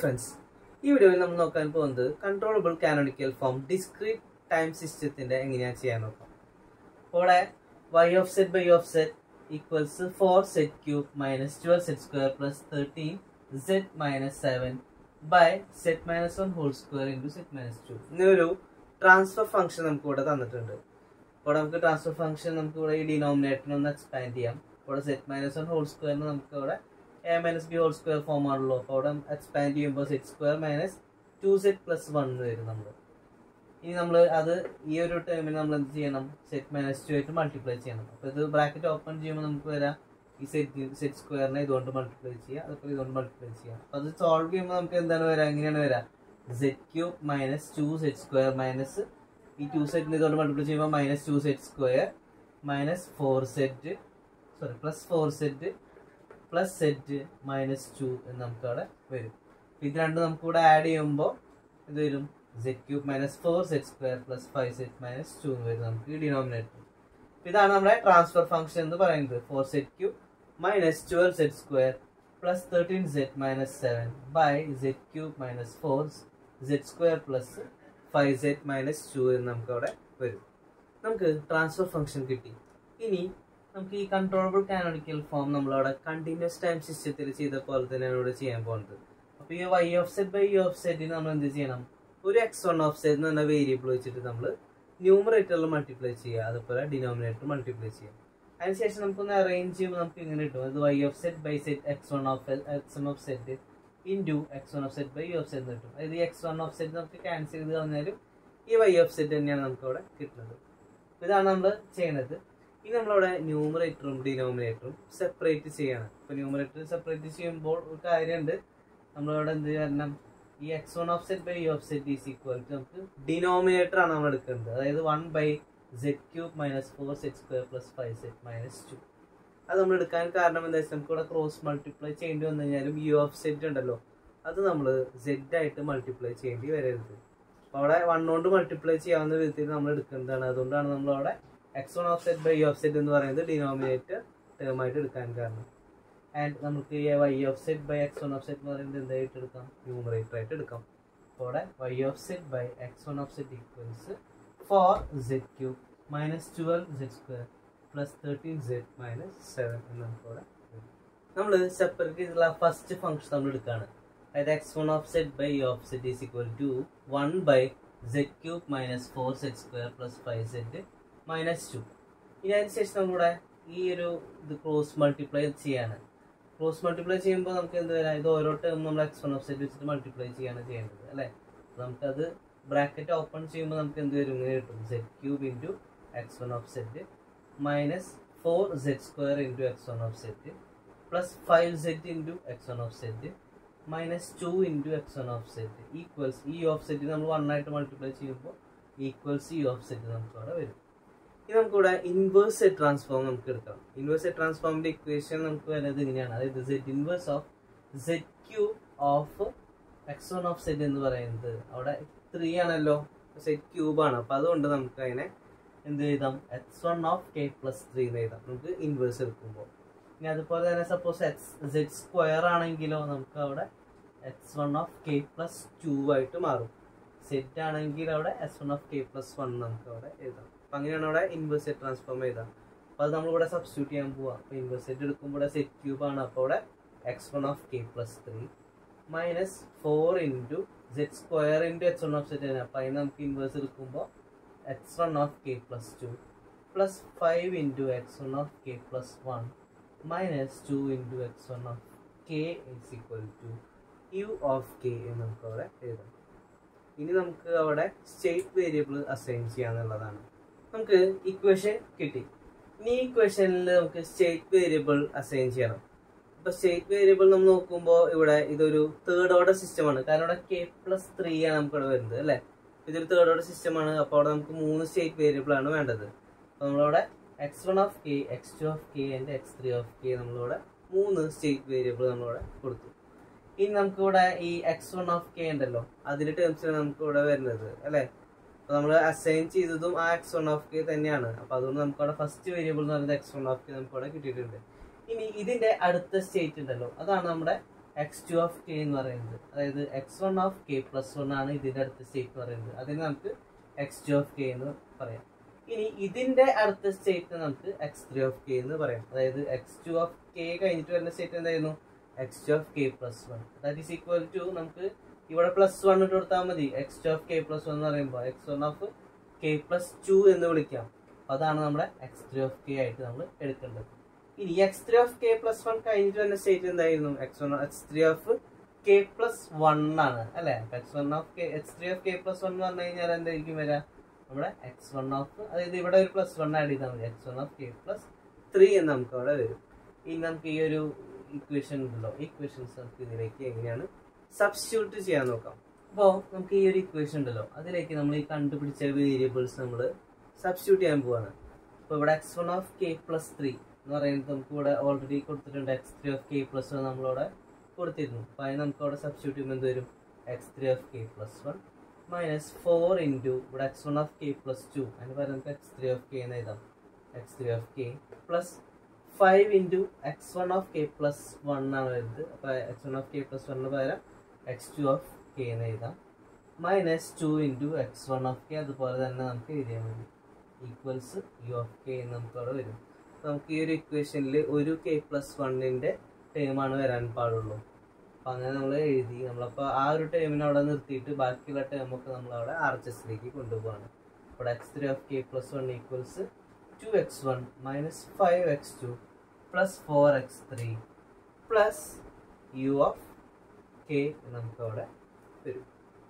friends ഈ വീഡിയോയിൽ നമ്മൾ നോക്കാൻ പോകുന്നത് controllable canonical form discrete time സിസ്റ്റത്തിന്റെ എങ്ങനെയാണ് ചെയ്യാൻ നോക്കാം ഇവിടെ y of set by of Z equals four set cube minus twelve set square plus thirteen set minus seven by Z minus one whole square into Z minus two ഇങ്ങനൊരു transfer function നമുക്ക് ഇവിടെ തന്നിട്ടുണ്ട് ഇവിടെ നമുക്ക് transfer function നമുക്ക് ഇവിടെ ഈ ഡിനോമിനേറ്ററിനെ ഒന്ന് എക്സ്പാൻഡ് ചെയ്യാം ഇവിടെ സെറ്റ് മൈനസ് വൺ ഹോൾ സ്ക്വയറിന് നമുക്ക് ഇവിടെ A minus B whole square form ആണല്ലോ അപ്പോൾ അവിടെ എക്സ്പാൻഡ് ചെയ്യുമ്പോൾ Z square minus two Z plus one വരും നമ്മൾ ഇനി നമ്മൾ അത് ഈ ഒരു ടേമിൽ നമ്മൾ എന്ത് ചെയ്യണം സെറ്റ് മൈനസ് ടു ആയിട്ട് മൾട്ടിപ്ലൈ ചെയ്യണം അപ്പോൾ ഇത് ബ്രാക്കറ്റ് ഓപ്പൺ ചെയ്യുമ്പോൾ നമുക്ക് വരാം ഈ സെറ്റ് സെറ്റ് സ്ക്വയറിനെ ഇതുകൊണ്ട് മൾട്ടിപ്ലൈ ചെയ്യുക അതുപോലെ ഇതുകൊണ്ട് മൾട്ടിപ്ലൈ ചെയ്യുക അപ്പോൾ അത് സോൾവ് ചെയ്യുമ്പോൾ നമുക്ക് എന്താണ് വരാം എങ്ങനെയാണ് വരാം Z cube minus two Z square minus ഈ ടു സെറ്റിന് ഇതുകൊണ്ട് മൾട്ടിപ്ലൈ ചെയ്യുമ്പോൾ minus two Z square minus four Z sorry plus four Z plus Z minus two എന്ന് നമുക്ക് അവിടെ വരും ഇത് രണ്ട് നമുക്ക് ഇവിടെ ആഡ് ചെയ്യുമ്പോൾ ഇത് വരും Z cube minus four Z square plus five Z minus two എന്ന് വരും നമുക്ക് ഈ ഡിനോമിനേറ്റർ ഇതാണ് നമ്മുടെ ട്രാൻസ്ഫർ ഫംഗ്ഷൻ എന്ന് പറയുന്നത് four set cube minus twelve set square plus thirteen set minus seven by Z cube minus four Z square plus five Z minus two എന്ന് നമുക്ക് അവിടെ വരും നമുക്ക് ട്രാൻസ്ഫർ ഫംഗ്ഷൻ കിട്ടി ഇനി നമുക്ക് ഈ കൺട്രോളബിൾ കാനോണിക്കൽ ഫോം നമ്മളവിടെ കണ്ടിന്യൂസ് ടൈം സിസ്റ്റത്തിൽ ചെയ്ത പോലെ തന്നെയാണ് ഇവിടെ ചെയ്യാൻ പോകുന്നത് അപ്പോൾ ഈ Y of set by of സെറ്റിന് നമ്മൾ എന്ത് ചെയ്യണം ഒരു എക്സ് വൺ ഓഫ് സെറ്റ് എന്ന് പറഞ്ഞ വേരിയബിൾ വെച്ചിട്ട് നമ്മൾ ന്യൂമറേറ്ററിൽ മൾട്ടിപ്ലൈ ചെയ്യുക അതുപോലെ ഡിനോമിനേറ്റർ മൾട്ടിപ്ലൈ ചെയ്യാം അതിനുശേഷം നമുക്കൊന്ന് അറേഞ്ച് ചെയ്യുമ്പോൾ നമുക്ക് ഇങ്ങനെ കിട്ടും അത് Y of set by Z X one of X one of Z into X one of set by of Z കിട്ടും അതായത് ഈ എക്സ് വൺ ഓഫ് സെറ്റ് നമുക്ക് ക്യാൻസൽ ചെയ്ത് കളഞ്ഞാലും ഈ വൈ ഓഫ് സെറ്റ് തന്നെയാണ് നമുക്ക് അവിടെ കിട്ടുന്നത് ഇതാണ് നമ്മൾ ചെയ്യണത് ഇനി നമ്മളവിടെ ന്യൂമറേറ്ററും ഡിനോമിനേറ്ററും സെപ്പറേറ്റ് ചെയ്യണം ഇപ്പൊ ന്യൂമറേറ്റർ സെപ്പറേറ്റ് ചെയ്യുമ്പോൾ ഒരു കാര്യമുണ്ട് നമ്മളവിടെ എന്ത് കാരണം ഈ X one of set by of set is equal to നമുക്ക് ഡിനോമിനേറ്റർ ആണ് നമ്മൾ എടുക്കുന്നത് അതായത് one by Z cube minus four Z square plus five Z minus two അത് നമ്മൾ എടുക്കാൻ കാരണം എന്താ വെച്ചാൽ നമുക്ക് ഇവിടെ ക്രോസ് മൾട്ടിപ്ലൈ ചെയ്യേണ്ടി വന്നു കഴിഞ്ഞാലും യു ഓഫ് സെറ്റ് ഉണ്ടല്ലോ അത് നമ്മൾ സെഡ് ആയിട്ട് മൾട്ടിപ്ലൈ ചെയ്യേണ്ടി വരരുത് അപ്പോൾ അവിടെ വൺ കൊണ്ട് മൾട്ടിപ്ലൈ ചെയ്യാവുന്ന വിധത്തിൽ നമ്മൾ എടുക്കുന്നതാണ് അതുകൊണ്ടാണ് നമ്മളവിടെ X one of set by of set എന്ന് പറയുന്നത് ഡിനോമിനേറ്റർ ടേം ആയിട്ട് എടുക്കാൻ കാരണം ആൻഡ് നമുക്ക് ഈ Y of set by X one of set എന്ന് പറയുന്നത് എന്തായിട്ട് എടുക്കാം ന്യൂമറേറ്റർ ആയിട്ട് എടുക്കാം അപ്പോൾ അവിടെ Y of set by X one of Z equals four set cube minus twelve set square plus thirteen set minus seven എന്ന് നമുക്ക് അവിടെ നമ്മൾ സെപ്പറേറ്റ് ചെയ്തിട്ടുള്ള ഫസ്റ്റ് ഫംഗ്ഷൻ നമ്മൾ എടുക്കുകയാണ് അതായത് X one of set by of set is equal to one by Z cube minus four Z square plus five Z minus two ഇനി അതിന് ശേഷം നമ്മുടെ ഈ ഒരു ഇത് ക്രോസ് മൾട്ടിപ്ലൈ ചെയ്യാണ് ക്രോസ് മൾട്ടിപ്ലൈ ചെയ്യുമ്പോൾ നമുക്ക് എന്ത് വരാം ഇത് ഓരോ ടേം നമ്മൾ എക്സ് വൺ ഓഫ് സെറ്റ് വെച്ചിട്ട് മൾട്ടിപ്ലൈ ചെയ്യാണ് ചെയ്യേണ്ടത് അല്ലേ നമുക്കത് ബ്രാക്കറ്റ് ഓപ്പൺ ചെയ്യുമ്പോൾ നമുക്ക് എന്ത് വരും ഇങ്ങനെ കിട്ടും Z cube into X one of set minus four Z square into X one of set plus five Z into X one of set minus two into X one of Z equals ഈ of set നമ്മൾ one ആയിട്ട് multiply ചെയ്യുമ്പോൾ equals ഈ of set നമുക്ക് അവിടെ വരും ഇനി നമുക്കിവിടെ ഇൻവേഴ്സ് സെറ്റ് ട്രാൻസ്ഫോം നമുക്ക് എടുക്കാം ഇൻവേഴ്സ് സെറ്റ് ട്രാൻസ്ഫോമിന്റെ ഇക്വേഷൻ നമുക്ക് വരുന്നത് ഇങ്ങനെയാണ് അതായത് Z inverse of Z Q of X one of set എന്ന് പറയുന്നത് അവിടെ ത്രീ ആണല്ലോ സെറ്റ് ക്യൂബ് ആണ് അപ്പൊ അതുകൊണ്ട് നമുക്ക് അതിനെ എന്ത് എഴുതാം X one of K plus three എന്ന് എഴുതാം നമുക്ക് ഇൻവേഴ്സ് എടുക്കുമ്പോൾ ഇനി അതുപോലെ തന്നെ സപ്പോസ് എക്സ് സെറ്റ് സ്ക്വയർ ആണെങ്കിലോ നമുക്ക് അവിടെ X one of K plus two ആയിട്ട് മാറും സെറ്റ് ആണെങ്കിൽ അവിടെ S one of K plus one നമുക്ക് അവിടെ എഴുതാം അപ്പം അങ്ങനെയാണ് അവിടെ ഇൻവേഴ്സ് സെറ്റ് ട്രാൻസ്ഫോം ചെയ്താൽ അപ്പോൾ അത് നമ്മളിവിടെ സബ്സ്റ്റിറ്റ്യൂട്ട് ചെയ്യാൻ പോവാം അപ്പോൾ ഇൻവേഴ്സ് സെറ്റ് എടുക്കുമ്പോൾ ഇവിടെ സെറ്റ് ക്യൂബ് ആണ് അപ്പോൾ ഇവിടെ X one of K plus three minus four into Z square into X one of Z തന്നെ അപ്പോൾ അതിന് നമുക്ക് ഇൻവേഴ്സ് എടുക്കുമ്പോൾ X one of K plus two plus five into X one of K plus one minus two into X one of K is equal to U of K എന്ന് നമുക്ക് അവിടെ എഴുതാം ഇനി നമുക്ക് അവിടെ സ്റ്റേറ്റ് വേരിയബിൾ അസൈൻ ചെയ്യാന്നുള്ളതാണ് നമുക്ക് equation കിട്ടി ഇനി ഈ ഇക്വേഷനിൽ നമുക്ക് സ്റ്റേറ്റ് വേരിയബിൾ അസൈൻ ചെയ്യണം ഇപ്പൊ സ്റ്റേറ്റ് വേരിയബിൾ നമ്മൾ നോക്കുമ്പോൾ ഇവിടെ ഇതൊരു തേർഡ് ഓർഡർ സിസ്റ്റമാണ് കാരണം ഇവിടെ കെ പ്ലസ് ത്രീ ആണ് നമുക്ക് ഇവിടെ വരുന്നത് അല്ലേ ഇതൊരു തേർഡ് ഓർഡർ സിസ്റ്റമാണ് അപ്പോൾ അവിടെ നമുക്ക് മൂന്ന് സ്റ്റേറ്റ് വേരിയബിൾ ആണ് വേണ്ടത് അപ്പോൾ നമ്മളവിടെ X one of K X two of K and X three of K നമ്മളിവിടെ മൂന്ന് സ്റ്റേറ്റ് വേരിയബിൾ നമ്മളിവിടെ കൊടുത്തു ഇനി നമുക്കിവിടെ ഈ എക്സ് വൺ ഓഫ് കെ ഉണ്ടല്ലോ അതിന്റെ ടേംസിലാണ് നമുക്ക് ഇവിടെ വരുന്നത് അല്ലേ അപ്പൊ നമ്മൾ അസൈൻ ചെയ്തതും ആ എക്സ് വൺ ഓഫ് കെ തന്നെയാണ് അപ്പൊ അതുകൊണ്ട് നമുക്ക് അവിടെ ഫസ്റ്റ് വേരിയബിൾ എന്ന് പറയുന്നത് എക്സ് വൺ ഓഫ് കെ നമുക്ക് ഇവിടെ കിട്ടിയിട്ടുണ്ട് ഇനി ഇതിന്റെ അടുത്ത സ്റ്റേറ്റ് ഉണ്ടല്ലോ അതാണ് നമ്മുടെ എക്സ് ടു ഓഫ് കെ എന്ന് പറയുന്നത് അതായത് X one of K plus one ആണ് ഇതിന്റെ അടുത്ത സ്റ്റേറ്റ് എന്ന് പറയുന്നത് അതിന് നമുക്ക് എക്സ് ടു ഓഫ് കെ എന്ന് പറയാം ഇനി ഇതിന്റെ അടുത്ത സ്റ്റേറ്റ് നമുക്ക് എക്സ് ത്രീ ഓഫ് കെ എന്ന് പറയാം അതായത് എക്സ് ടു ഓഫ് കെ കഴിഞ്ഞിട്ട് വരുന്ന സ്റ്റേറ്റ് എന്തായിരുന്നു X two of K plus one that is equal to നമുക്ക് ഇവിടെ പ്ലസ് വൺ ഇട്ട് കൊടുത്താൽ മതി X two of K plus one എന്ന് പറയുമ്പോൾ X one of K plus two എന്ന് വിളിക്കാം അപ്പൊ അതാണ് നമ്മുടെ എക്സ് ത്രീ ഓഫ് കെ ആയിട്ട് നമ്മൾ എടുക്കേണ്ടത് ഇനി X three of K plus one കഴിഞ്ഞിട്ട് വരുന്ന സ്റ്റേറ്റ് എന്തായിരുന്നു X one X three of K plus one ആണ് അല്ലെ X one of K X three of K plus one എന്ന് പറഞ്ഞു കഴിഞ്ഞാൽ എന്തായിരിക്കും വരിക നമ്മുടെ എക്സ് വൺ ഓഫ് അതായത് ഇവിടെ ഒരു പ്ലസ് വൺ ആഡ് ചെയ്താൽ മതി X one of K plus three എന്ന് നമുക്ക് അവിടെ വരും ഇനി നമുക്ക് ഈ ഒരു ഇക്വേഷൻ ഉണ്ടല്ലോ ഇക്വേഷൻസ് നമുക്ക് ഇതിലേക്ക് എങ്ങനെയാണ് സബ്സ്റ്റിറ്റ്യൂട്ട് ചെയ്യാൻ നോക്കാം അപ്പോൾ നമുക്ക് ഈ ഒരു ഇക്വേഷൻ ഉണ്ടല്ലോ അതിലേക്ക് നമ്മൾ ഈ കണ്ടുപിടിച്ച വേരിയബിൾസ് നമ്മൾ സബ്സ്റ്റിറ്റ്യൂട്ട് ചെയ്യാൻ പോവാണ് അപ്പോൾ ഇവിടെ X one of K plus three എന്ന് പറയുന്നത് നമുക്ക് ഇവിടെ ഓൾറെഡി കൊടുത്തിട്ടുണ്ട് X three of K plus one നമ്മളിവിടെ കൊടുത്തിരുന്നു അപ്പോൾ അതിന് നമുക്ക് അവിടെ സബ്സ്റ്റിറ്റ്യൂട്ട് ചെയ്യുമ്പോൾ എന്ത് വരും X three of K plus one minus four into ഇവിടെ X one of K plus two അതിന് പകരം നമുക്ക് എക്സ് ത്രീ ഓഫ് കെ എന്ന് എഴുതാം X three of K plus five into X one of K plus one ആണ് വരുന്നത് അപ്പോൾ X one of K plus വണ്ണിന് പകരം എക്സ് ടു ഓഫ് കെ എന്ന് എഴുതാം minus two into X one of K അതുപോലെ തന്നെ നമുക്ക് എഴുതിയാൽ മതി ഈക്വൽസ് യു ഓഫ് കെ എന്ന് നമുക്ക് അവിടെ വരും അപ്പോൾ നമുക്ക് ഈ ഒരു ഇക്വേഷനിൽ ഒരു കെ പ്ലസ് വണ്ണിൻ്റെ ടേമാണ് വരാൻ പാടുള്ളൂ അപ്പം അങ്ങനെ നമ്മൾ എഴുതി നമ്മളപ്പോൾ ആ ഒരു ടേമിനെ അവിടെ നിർത്തിയിട്ട് ബാക്കിയുള്ള ടേമൊക്കെ നമ്മൾ അവിടെ ആർ എച്ച് എസിലേക്ക് കൊണ്ടുപോവാണ് ഇവിടെ X three of K plus one equals two X one minus five X two plus four X three plus U of K നമുക്ക് അവിടെ വരും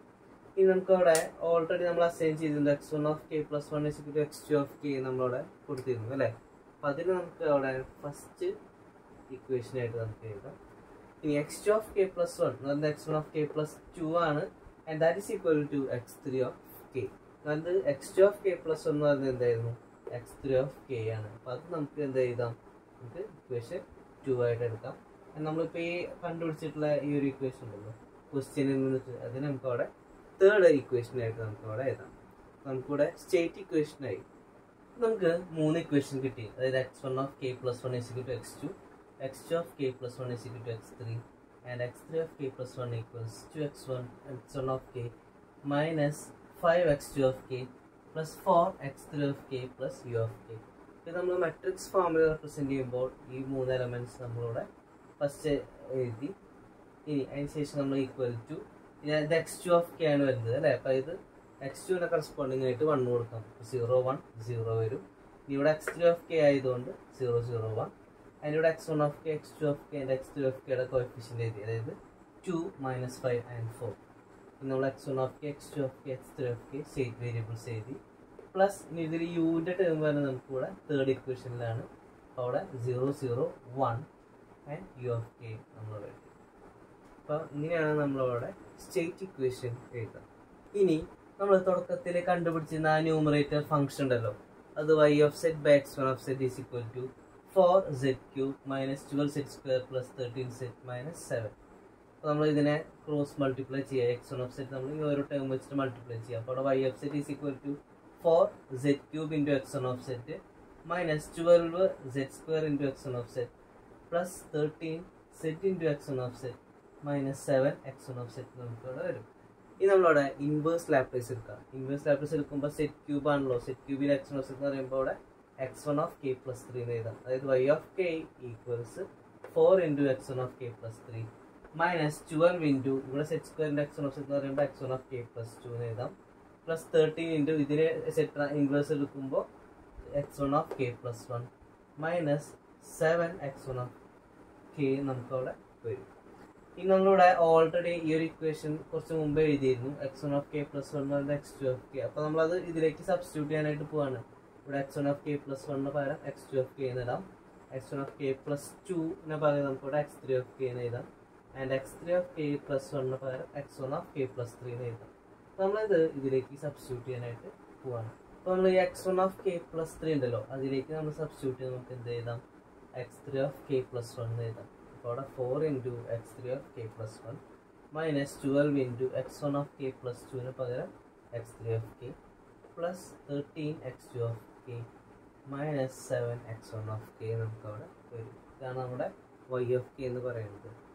ഇനി നമുക്ക് അവിടെ ഓൾറെഡി നമ്മൾ അസൈൻ ചെയ്തിട്ടുണ്ട് X one of K plus one is to X two of K നമ്മളവിടെ കൊടുത്തിരുന്നു അല്ലേ അപ്പം അതിന് നമുക്ക് അവിടെ ഫസ്റ്റ് ഇക്വേഷനായിട്ട് നമുക്ക് എഴുതാം ഇനി X two of K plus one എന്ന് പറയുന്നത് X one of K plus two ആണ് and that is equal to X three of K അത് X two of K plus one എന്ന് പറയുന്നത് എന്തായിരുന്നു എക്സ് ത്രീ ഓഫ് കെ ആണ് അപ്പം അത് നമുക്ക് എന്ത് എഴുതാം നമുക്ക് ഇക്വേഷൻ ടു ആയിട്ട് എടുക്കാം നമ്മളിപ്പോൾ ഈ കണ്ടുപിടിച്ചിട്ടുള്ള ഈ ഒരു ഇക്വേഷൻ ഉണ്ടല്ലോ ക്വസ്റ്റ്യനിൽ നിന്നിട്ട് അതിന് നമുക്ക് അവിടെ തേർഡ് ഇക്വേഷനായിട്ട് നമുക്ക് അവിടെ എഴുതാം നമുക്കിവിടെ സ്റ്റേറ്റ് ഇക്വേഷനായി നമുക്ക് മൂന്ന് ഇക്വേഷൻ കിട്ടി അതായത് X one of K plus one is to X two X two of K plus one is to X three and X three of K plus one equals two X one x one of k minus five X two of K plus four X three of K plus U of k ഇത് നമ്മൾ matrix ഫോമിൽ represent ചെയ്യുമ്പോൾ ഈ മൂന്ന് elements നമ്മളിവിടെ first എഴുതി ഇനി അതിന് ശേഷം നമ്മൾ ഈക്വൽ ടു ഇത് എക്സ് ടു ഓഫ് കെ ആണ് വരുന്നത് അല്ലേ അപ്പോൾ ഇത് എക്സ് ടുവിനെ കറസ്പോണ്ടിങ് ആയിട്ട് വൺ കൊടുക്കാം സീറോ വൺ സീറോ വരും ഇനി ഇവിടെ എക്സ് ത്രീ ഓഫ് കെ ആയതുകൊണ്ട് സീറോ സീറോ വൺ അതിനിവിടെ x one of K X two of K and X three of കെയുടെ കോഫിഷ്യൻ്റ് എഴുതി അതായത് two minus five and four ഇനി നമ്മൾ X one of K X two of K X three of k state variables എഴുതി plus ഇനി ഇതിൽ യുവിൻ്റെ term വരുന്നത് നമുക്ക് ഇവിടെ തേർഡ് ഇക്വേഷനിലാണ് അപ്പോൾ അവിടെ zero zero one and u of k നമ്മൾ എഴുതി അപ്പോൾ ഇങ്ങനെയാണ് നമ്മളവിടെ സ്റ്റേറ്റ് ഇക്വേഷൻ എഴുതുക ഇനി നമ്മൾ തുടക്കത്തിൽ കണ്ടുപിടിച്ചിരുന്ന ആ ന്യൂമറേറ്റർ ഫംഗ്ഷൻ ഉണ്ടല്ലോ അത് Y of set by X one of set is equal to four set cube minus twelve set square plus thirteen set minus seven അപ്പോൾ നമ്മൾ ഇതിനെ ക്രോസ് മൾട്ടിപ്ലൈ ചെയ്യുക എക്സ് വൺ ഓഫ് സെറ്റ് നമ്മൾ ഈ ഓരോ term വെച്ചിട്ട് മൾട്ടിപ്ലൈ ചെയ്യുക അപ്പോൾ അവിടെ Y of set is equal to four set cube into X one of set minus twelve set square into X one of set plus thirteen z into X one of set minus seven x one of set നമുക്ക് ഇവിടെ വരും ഇനി നമ്മളവിടെ inverse Laplace എടുക്കാം inverse Laplace എടുക്കുമ്പോൾ z cube ആണല്ലോ z ക്യൂബിൽ x one of set എന്ന് പറയുമ്പോൾ അവിടെ X one of K plus three എന്ന് എഴുതാം അതായത് y of k equals four into X one of K plus three minus twelve into ഇവിടെ സെറ്റ് സ്ക്വയറിൻ്റെ എക്സ് വൺ ഓഫ് സെറ്റ് എന്ന് പറയുമ്പോൾ X one of K plus two എന്ന് എഴുതാം plus thirteen into ഇതിനെ സെറ്റ് ഇൻവേഴ്സ് എടുക്കുമ്പോൾ X one of K plus one minus seven x one of K നമുക്ക് അവിടെ വരും ഇനി നമ്മളിവിടെ ഓൾറെഡി ഈ ഒരു ഇക്വേഷൻ കുറച്ച് മുമ്പ് എഴുതിയിരുന്നു x one of K plus one x two of k അപ്പോൾ നമ്മളത് ഇതിലേക്ക് സബ്സ്റ്റിറ്റ്യൂട്ട് ചെയ്യാനായിട്ട് പോവാണ് ഇവിടെ X one of K plus വണ്ണിന് പകരം എക്സ് ടു ഓഫ് കെ എന്ന് ഇടാം x one of K plus ടുവിന് പകരം നമുക്ക് ഇവിടെ എക്സ് ത്രീ ഓഫ് കെ എന്ന് എഴുതാം and X three of K plus വണ്ണിന് പകരം x one of K plus three എന്ന് എഴുതാം അപ്പോൾ നമ്മളിത് ഇതിലേക്ക് സബ്സ്റ്റിറ്റ്യൂട്ട് ചെയ്യാനായിട്ട് പോവാണ് അപ്പോൾ നമ്മൾ ഈ X one of K plus three ഉണ്ടല്ലോ അതിലേക്ക് നമ്മൾ സബ്സ്റ്റിറ്റ്യൂട്ട് ചെയ്ത് നമുക്ക് എന്ത് എഴുതാം X three of K plus one എന്ന് എഴുതാം അപ്പോൾ അവിടെ four into x three of K plus one minus twelve into X one of K plus ടുവിന് പകരം x three of K plus thirteen x two of k minus seven x one of K നമുക്ക് അവിടെ വരും ഇതാണ് നമ്മുടെ Y of K എന്ന് പറയുന്നത്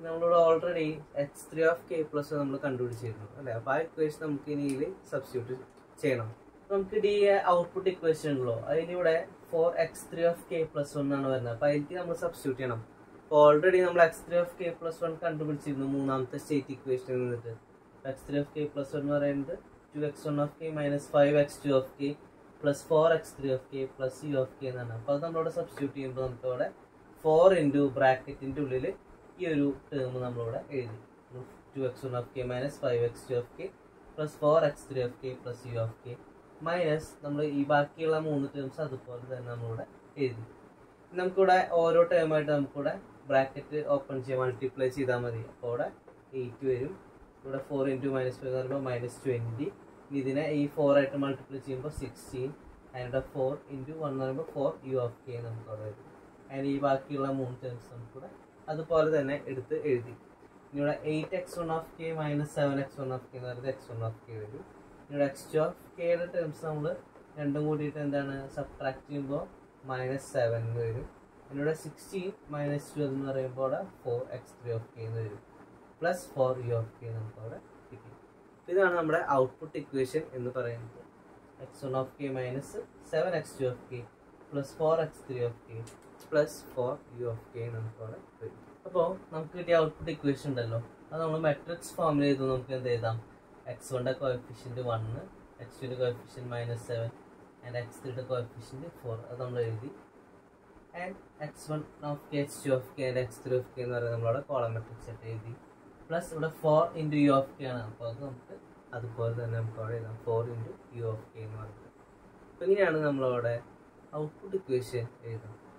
നമ്മളിവിടെ already x three of K plus നമ്മൾ കണ്ടുപിടിച്ചിരുന്നു അല്ലേ അപ്പോൾ ആ ഇക്വേഷൻ നമുക്ക് ഇനി ഇതിൽ സബ്സ്റ്റിറ്റ്യൂട്ട് ചെയ്യണം നമുക്ക് ഡി ഔട്ട്പുട്ട് ഇക്വേഷൻ ഉള്ളൂ അതിലിവിടെ four X three of K plus one ആണ് വരുന്നത് അപ്പോൾ അതിലേക്ക് നമ്മൾ സബ്സ്റ്റിറ്റ്യൂട്ട് ചെയ്യണം അപ്പോൾ ഓൾറെഡി നമ്മൾ x three of K plus one കണ്ടുപിടിച്ചിരുന്നു മൂന്നാമത്തെ സ്റ്റേറ്റ് ഇക്വേഷനിൽ നിന്നിട്ട് x three of K plus one എന്ന് പറയുന്നത് two X one of k minus five X two of K plus four X three of K plus U of k എന്നാണ് അപ്പോൾ അത് നമ്മളിവിടെ സബ്സ്റ്റിറ്റ്യൂട്ട് ചെയ്യുമ്പോൾ നമുക്ക് അവിടെ ഫോർ ഇൻറ്റു ബ്രാക്കറ്റിൻ്റെ ഉള്ളിൽ ഈ ഒരു ടേം നമ്മളിവിടെ എഴുതി two X one of k minus five X two of K plus four X three of K plus U of k minus നമ്മൾ ഈ ബാക്കിയുള്ള മൂന്ന് ടേംസ് അതുപോലെ തന്നെ നമ്മളിവിടെ എഴുതി നമുക്കിവിടെ ഓരോ ടേമായിട്ട് നമുക്കിവിടെ ബ്രാക്കറ്റ് ഓപ്പൺ ചെയ്യാൻ മൾട്ടിപ്ലൈ ചെയ്താൽ മതി അപ്പോൾ ഇവിടെ എയ്റ്റ് വരും ഇവിടെ ഫോർ ഇൻറ്റു മൈനസ് ഫൈവ് എന്ന് പറയുമ്പോൾ മൈനസ് ട്വൻറ്റി ഇതിനെ ഈ ഫോർ ആയിട്ട് മൾട്ടിപ്ലൈ ചെയ്യുമ്പോൾ സിക്സ്റ്റീൻ അതിൻ്റെ ഫോർ ഇൻറ്റു വൺ എന്ന് പറയുമ്പോൾ ഫോർ യു ഓഫ് കെ നമുക്ക് അവിടെ വരും അതിന് ഈ ബാക്കിയുള്ള മൂന്ന് ടേംസ് നമുക്കിവിടെ അതുപോലെ തന്നെ എടുത്ത് എഴുതി ഇനി ഇവിടെ eight x one of k minus seven x one of K എന്ന് പറയുന്നത് എക്സ് വൺ ഓഫ് കെ വരും ഇവിടെ എക്സ് ടു ഓഫ് കെയുടെ ടേംസ് നമ്മൾ രണ്ടും കൂടിയിട്ട് എന്താണ് സബ്ട്രാക്ട് ചെയ്യുമ്പോൾ മൈനസ് സെവൻ എന്ന് വരും ഇവിടെ സിക്സ്റ്റീൻ മൈനസ് ടു എന്ന് പറയുമ്പോൾ അവിടെ four X three of K എന്ന് വരും plus four u of K നമുക്ക് അവിടെ കിട്ടി ഇതാണ് നമ്മുടെ ഔട്ട്പുട്ട് ഇക്വേഷൻ എന്ന് പറയുന്നത് X one of k minus seven x two of K plus four X three of K plus four u of K നമുക്ക് അവിടെ വരും അപ്പോൾ നമുക്ക് കിട്ടിയ ഔട്ട്പുട്ട് ഇക്വേഷൻ ഉണ്ടല്ലോ അത് നമ്മൾ മെട്രിക്സ് ഫോമിൽ ചെയ്തു നമുക്ക് എന്ത് എഴുതാം എക്സ് വണ്ടെ കോഎഫിഷ്യൻറ്റ് വണ്ണ് എക്സ് ടുൻ്റെ coefficient minus seven and x ത്രീയുടെ കോഎഫിഷ്യൻറ്റ് ഫോർ അത് നമ്മൾ എഴുതി and x one of K X two of K and X three of K എന്ന് പറയുന്നത് നമ്മളവിടെ കോളം മെട്രിക്സ് ആയിട്ട് എഴുതി പ്ലസ് ഇവിടെ four into u of k ആണ് അപ്പോൾ അത് നമുക്ക് അതുപോലെ തന്നെ നമുക്ക് അവിടെ എഴുതാം four into u of K എന്ന് പറയുന്നത് അപ്പോൾ ഇങ്ങനെയാണ് നമ്മളവിടെ ഔട്ട്പുട്ട് ഇക്വേഷൻ എഴുതാം